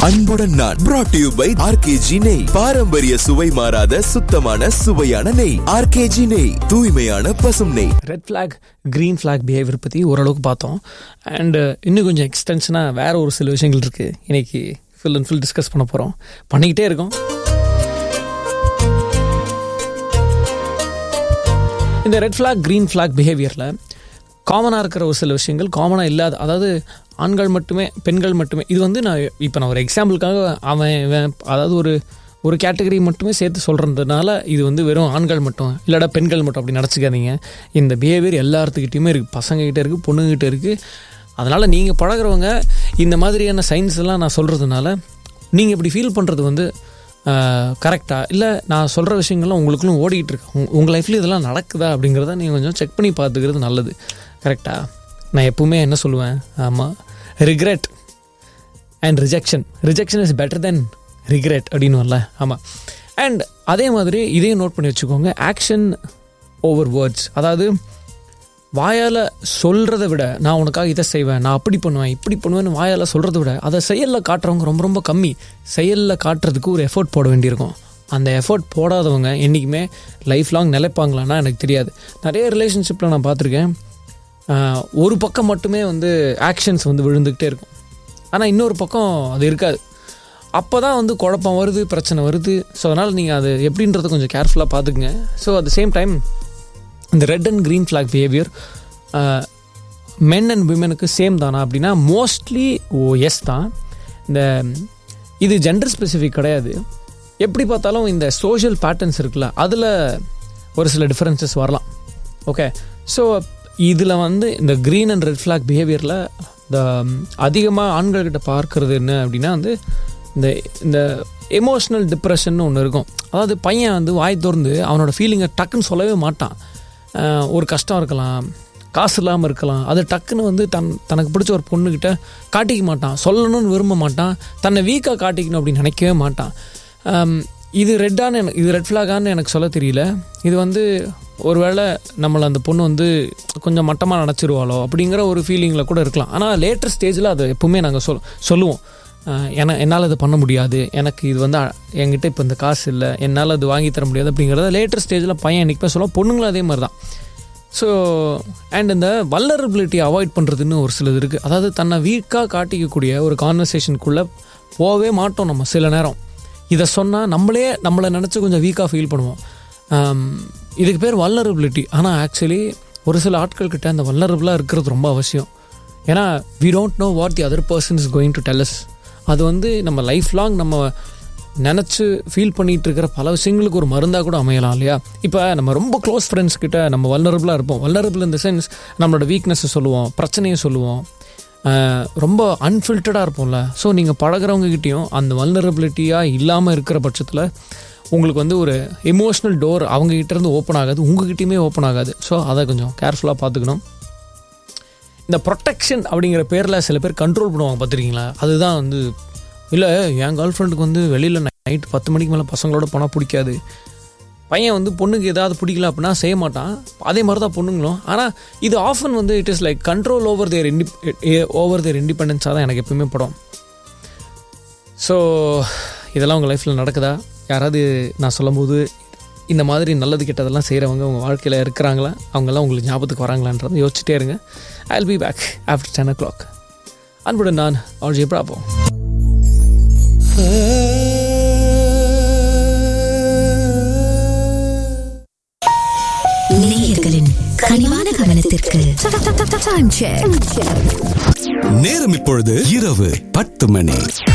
அன்புடன் நான் brought to you by RKG நெய் பாரம்பரிய சுவை மாறாத சுத்தமான சுவையான நெய் ஆர்கேஜி நெய் தூய்மையான பசும் நெய் red flag green flag behaviour பற்றி ஓரளவுக்கு பார்த்தோம் அண்டு இன்னும் கொஞ்சம் எக்ஸ்டென்ஷனாக வேறு ஒரு சில விஷயங்கள் இருக்குது இன்னைக்கு ஃபுல் அண்ட் ஃபுல் டிஸ்கஸ் பண்ண போகிறோம் பண்ணிக்கிட்டே இருக்கோம் இந்த ரெட் ஃப்ளாக் க்ரீன் ஃப்ளாக் பிஹேவியரில் காமனாக இருக்கிற ஒரு சில விஷயங்கள் காமனாக இல்லாத அதாவது ஆண்கள் மட்டுமே பெண்கள் மட்டுமே இது வந்து நான் இப்போ நான் ஒரு எக்ஸாம்பிளுக்காக அவன் இவன் அதாவது ஒரு ஒரு கேட்டகரி மட்டுமே சேர்த்து சொல்கிறதுனால இது வந்து வெறும் ஆண்கள் மட்டும் இல்லைடா பெண்கள் மட்டும் அப்படி நினச்சிக்காதீங்க இந்த பிஹேவியர் எல்லாத்துக்கிட்டையுமே இருக்குது பசங்கக்கிட்ட இருக்குது பொண்ணுங்கிட்ட இருக்குது அதனால் நீங்கள் பழகுறவங்க இந்த மாதிரியான சயின்ஸ் எல்லாம் நான் சொல்கிறதுனால நீங்கள் இப்படி ஃபீல் பண்ணுறது வந்து கரெக்டாக இல்லை நான் சொல்கிற விஷயங்கள்லாம் உங்களுக்குள்ளும் ஓடிக்கிட்டு இருக்கு உங்க- உங்கள் லைஃப்ல இதெல்லாம் நடக்குதா அப்படிங்கிறத நீங்கள் கொஞ்சம் செக் பண்ணி பார்த்துக்கிறது நல்லது கரெக்டாக நான் எப்பவுமே என்ன சொல்லுவேன் ஆமாம் regret and rejection rejection is better than regret அப்படின்னுவல்ல ஆமாம் அண்ட் அதே மாதிரி இதையும் நோட் பண்ணி வச்சுக்கோங்க ஆக்ஷன் ஓவர் வேர்ட்ஸ் அதாவது வாயால் சொல்கிறத விட நான் உனக்காக இதை செய்வேன் நான் அப்படி பண்ணுவேன் இப்படி பண்ணுவேன்னு வாயால் சொல்கிறத விட அதை செயலில் காட்டுறவங்க ரொம்ப ரொம்ப கம்மி செயலில் காட்டுறதுக்கு ஒரு எஃபோர்ட் போட வேண்டியிருக்கும் அந்த எஃபோர்ட் போடாதவங்க என்றைக்குமே லைஃப் லாங் நிலைப்பாங்களான்னா எனக்கு தெரியாது நிறைய ரிலேஷன்ஷிப்பில் நான் பார்த்துருக்கேன் ஆஹ், ஒரு பக்கம் மட்டுமே வந்து ஆக்ஷன்ஸ் வந்து விழுந்துக்கிட்டே இருக்கும் ஆனால் இன்னொரு பக்கம் அது இருக்காது அப்போ தான் வந்து குழப்பம் வருது பிரச்சனை வருது ஸோ அதனால் நீங்கள் அது எப்படின்றத கொஞ்சம் கேர்ஃபுல்லாக பார்த்துக்குங்க so at the same time இந்த red and green flag behaviour men and விமனுக்கு சேம் தானா அப்படின்னா மோஸ்ட்லி ஓ எஸ் தான் இந்த இது ஜெண்டர் ஸ்பெசிஃபிக் கிடையாது எப்படி பார்த்தாலும் இந்த சோஷியல் பேட்டர்ன்ஸ் இருக்குல்ல அதில் ஒரு சில டிஃப்ரென்சஸ் வரலாம் ஓகே ஸோ இதில் வந்து இந்த க்ரீன் அண்ட் ரெட் ஃப்ளாக் பிஹேவியரில் இந்த அதிகமாக ஆண்கள்கிட்ட பார்க்கறது என்ன அப்படின்னா வந்து இந்த இந்த எமோஷ்னல் டிப்ரெஷன் ஒன்று இருக்கும் அதாவது பையன் வந்து வாய் திறந்து அவனோட ஃபீலிங்கை டக்குன்னு சொல்லவே மாட்டான் ஆஹ் ஒரு கஷ்டம் இருக்கலாம் காசு இல்லாமல் இருக்கலாம் அது டக்குன்னு வந்து தன் தனக்கு பிடிச்ச ஒரு பொண்ணுக்கிட்ட காட்டிக்க மாட்டான் சொல்லணும்னு விரும்ப மாட்டான் தன்னை வீக்காக காட்டிக்கணும் அப்படின்னு நினைக்கவே மாட்டான் ஆம், இது ரெட்டான எனக்கு இது ரெட் ஃப்ளாகான்னு எனக்கு சொல்ல தெரியல இது வந்து ஒருவேளை நம்மளை அந்த பொண்ணு வந்து கொஞ்சம் மட்டமாக நினச்சிருவாளோ அப்படிங்கிற ஒரு ஃபீலிங்கில் கூட இருக்கலாம் ஆனால் லேட்டர் ஸ்டேஜில் அதை எப்பவுமே நாங்கள் சொல் சொல்லுவோம் ஆஹ் என என்னால் இது பண்ண முடியாது எனக்கு இது வந்து அ- என்கிட்ட இப்போ இந்த காசு இல்லை என்னால் அது வாங்கி தர முடியாது அப்படிங்கிறத லேட்டர் ஸ்டேஜில் பையன் என்றைக்குமே சொல்லுவோம் பொண்ணுங்களும் அதே மாதிரி தான் ஸோ அண்ட் இந்த வல்லரபிலிட்டி அவாய்ட் பண்ணுறதுன்னு ஒரு சிலது இருக்குது அதாவது தன்னை வீக்காக காட்டிக்கக்கூடிய ஒரு கான்வர்சேஷனுக்குள்ளே போகவே மாட்டோம் நம்ம சில நேரம் இதை சொன்னால் நம்மளே நம்மளை நினச்சி கொஞ்சம் வீக்காக ஃபீல் பண்ணுவோம் ஆம், இதுக்கு பேர் வல்லரபிலிட்டி ஆனால் ஆக்சுவலி ஒரு சில ஆட்கள் கிட்ட அந்த வல்லரபிளாக இருக்கிறது ரொம்ப அவசியம் ஏன்னா we don't know what the other person is going to tell us அது வந்து நம்ம லைஃப் லாங் நம்ம நினச்சி ஃபீல் பண்ணிட்டு இருக்கிற பல விஷயங்களுக்கு ஒரு மருந்தாக கூட அமையலாம் இல்லையா இப்போ நம்ம ரொம்ப க்ளோஸ் ஃப்ரெண்ட்ஸ் கிட்ட நம்ம வல்லரபுளாக இருப்போம் வல்லரபிள் இந்த சென்ஸ் நம்மளோட வீக்னஸை சொல்லுவோம் பிரச்சனையை சொல்லுவோம் ஆஹ் ரொம்ப அன்ஃபில்டடாக இருப்போம்ல ஸோ நீங்கள் பழகுறவங்க கிட்டேயும் அந்த வல்னரபிலிட்டியாக இல்லாமல் இருக்கிற பட்சத்தில் உங்களுக்கு வந்து ஒரு எமோஷ்னல் டோர் அவங்க கிட்ட இருந்து ஓப்பன் ஆகாது உங்ககிட்டயுமே ஓப்பன் ஆகாது ஸோ அதை கொஞ்சம் கேர்ஃபுல்லாக பார்த்துக்கணும் இந்த ப்ரொடெக்ஷன் அப்படிங்கிற பேரில் சில பேர் கண்ட்ரோல் பண்ணுவாங்க பார்த்துருக்கீங்களா அதுதான் வந்து இல்லை என் கேர்ள் ஃப்ரெண்டுக்கு வந்து வெளியில் நைட் பத்து மணிக்கு மேலே பசங்களோட போனால் பிடிக்காது பையன் வந்து பொண்ணுக்கு ஏதாவது பிடிக்கல அப்படின்னா செய்ய மாட்டான் அதே மாதிரி தான் பொண்ணுங்களும் ஆனால் இது ஆஃபன் வந்து it is like control over their indi over their இண்டிபெண்டன்ஸாக தான் எனக்கு எப்பவுமே படம் ஸோ இதெல்லாம் உங்கள் லைஃப்பில் நடக்குதா யாராவது நான் சொல்லும்போது இந்த மாதிரி நல்லது கெட்டதெல்லாம் செய்கிறவங்க உங்கள் வாழ்க்கையில் இருக்கிறாங்களா அவங்கெல்லாம் உங்களுக்கு ஞாபகத்துக்கு வராங்களான்றதை யோசிச்சுட்டே இருங்க I will be back after ten o'clock அன்புடன் நான் ஆர்ஜி பிராபோ நேயர்களின் கனிவான கவனத்திற்கு Time check. நேரம் இப்பொழுது இரவு பத்து மணி